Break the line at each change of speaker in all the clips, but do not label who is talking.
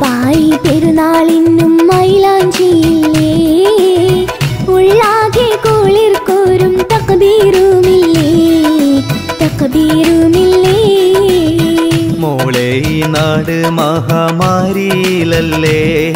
ഉപ്പായി പെരുന്നാളിന്നും മൈലാഞ്ചിയില്ലേ ഉള്ളാകെ കുളിർ കോരും തക്കബീറുമില്ലേ തക്കബീറുമില്ലേ
മോളെ ഈ നാട് മഹാമാരിയിലല്ലേ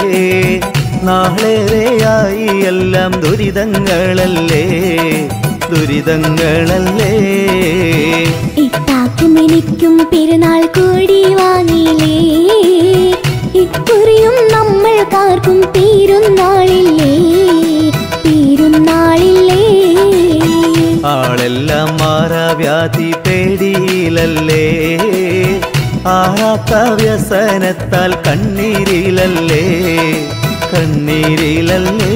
നാളേറെയായി എല്ലാം ദുരിതങ്ങളല്ലേ ദുരിതങ്ങളല്ലേ
ഇത്താക്കും എനിക്കും പെരുന്നാൾ കൂടി വാങ്ങിയില്ലേ ഇക്കുറിയും നമ്മൾക്കാർക്കും തീരുന്നാളില്ലേ തീരുന്നാളില്ലേ
ആളെല്ലാം മാറാവ്യാധി പേടിയിലല്ലേ ആറാത്ത വ്യസനത്താൽ കണ്ണീരിലല്ലേ കണ്ണീരിലല്ലേ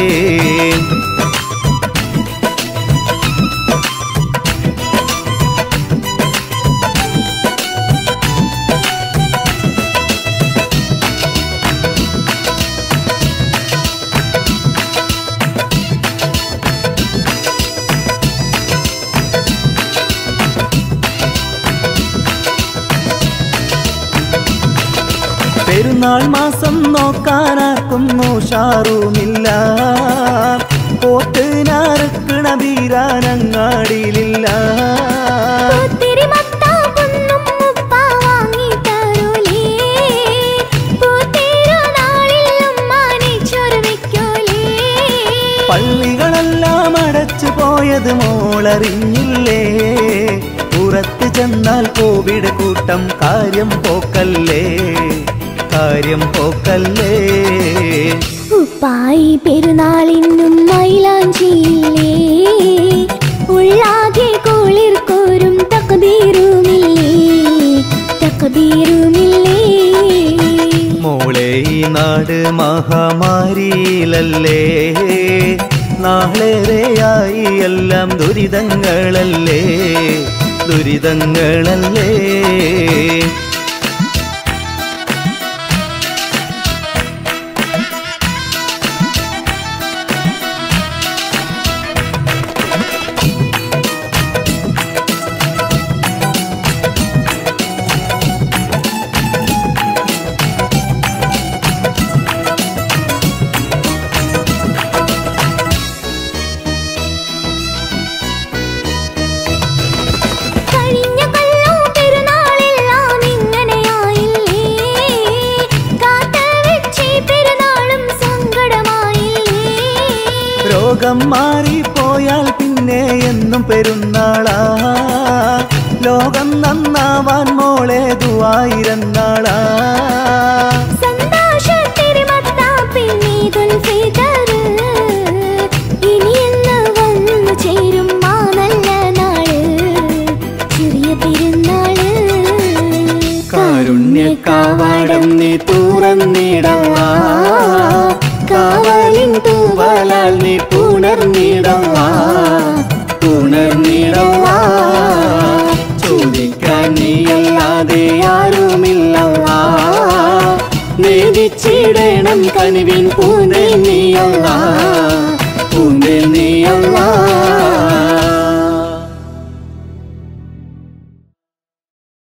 പെരുന്നാൾ മാസം നോക്കാനാർക്കും ഉഷാറുമില്ല പോത്തിനാർക്കണ ബീരാനങ്ങാടിയിലില്ല
പൂത്തിരി മത്താപ്പൊന്നും ഉപ്പ വാങ്ങിത്തരൂലേ. പൂത്തിരുനാളിൽ ഉമ്മാനെ ചൊരുവിക്കൂലേ.
പള്ളികളെല്ലാം അടച്ചു പോയത് മോളറിഞ്ഞില്ലേ പുറത്ത് ചെന്നാൽ കോവിഡ് കൂട്ടം കാര്യം പോക്കല്ലേ കാര്യം പോക്കല്ലേ
ഉപ്പായി പെരുന്നാളിന്നും മൈലാഞ്ചിയില്ലേ ഉള്ളാകെ കുളിർ കോരും തക്കബീറുമില്ലേ തക്കബീറുമില്ലേ
മോളെ ഈ നാട് മഹാമാരിയിലല്ലേ നാളേറെയായി എല്ലാം ദുരിതങ്ങളല്ലേ ദുരിതങ്ങളല്ലേ
കഴിഞ്ഞ കൊല്ലം പെരുന്നാളെല്ലാം ഇങ്ങനെയായില്ലേ കാത്ത് വെച്ച് പെരുന്നാളും സങ്കടമായില്ലേ
രോഗം മാറിപ്പോയാൽ പിന്നെ എന്നും പെരുന്നാളാ ലോകം നന്നാവാൻ മോളെ ദുവായിരന്നാളാ
സന്തോഷത്തിരുമത്താപ്പിൽ നീതുൽ ഫിദറ്. ഇനിയെന്ന് വന്നു ചേരും ആ നല്ല നാള്. ചെറിയ പെരുന്നാള്.
കാരുണ്യക്കാവാടം നീ തുറന്നിടവ കാവലിൻ തൂവലാൽ നീ പുണർന്നിടവ പുണർന്നിടവ ചോദിക്കാൻ നീയല്ലാതെ ആരുമില്ലവ നേദിച്ചിടണം കനിവിൻ പൂനെ നീയല്ല